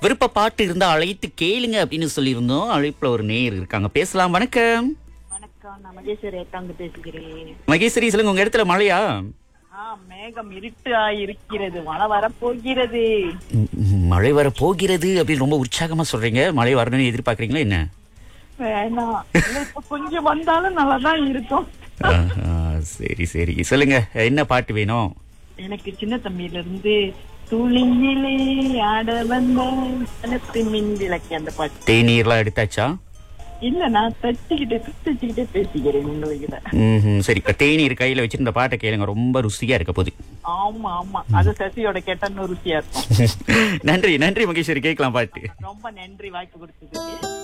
விருப்ப பாட்டு இருந்தா அழைத்து கேளுங்க அப்படின்னு சொல்லியிருந்தோம் அழைப்புல ஒரு நேயர் இருக்காங்க பேசலாம் வணக்கம் வணக்கம் நான் மகேஸ்வரி ஏத்தாந்து பேசுகிறேன் மகேஸ்வரி சொல்லுங்க உங்க இடத்துல மழையா ஆ மேகம் இருட்டா இருக்கிறது மழை வரப்போகிறது ம், ம், மழை வர போகிறது அப்படின்னு ரொம்ப உற்சாகமா சொல்றீங்க மழை வரணும்னு எதிர்பார்க்கறீங்களா என்ன வேணாம் இல்ல, இப்ப கொஞ்சம் வந்தாலும் நல்லாதான் இருக்கும் ஆஹா, சரி சரி சொல்லுங்க என்ன பாட்டு வேணும் எனக்கு சின்ன தம்பியில இருந்து துளியிலே ஆட வந்த மனத்து மின் விளக்கு அந்த பாட்டு தேநீர்லாம் எடுத்தாச்சா இல்ல நான் தச்சுக்கிட்டு தச்சுக்கிட்டே பேசிக்கிறேன் உங்ககிட்ட ம் சரி இப்ப தேநீர் கையில வச்சிருந்த பாட்டை கேளுங்க ரொம்ப ருசியா இருக்க போகுது ஆமா ஆமா அது சசியோட கேட்டன்னு ருசியா இருக்கும் நன்றி நன்றி மகேஸ்வரி கேட்கலாம் பாட்டு ரொம்ப நன்றி வாய்ப்பு கொடுத்ததுக்கு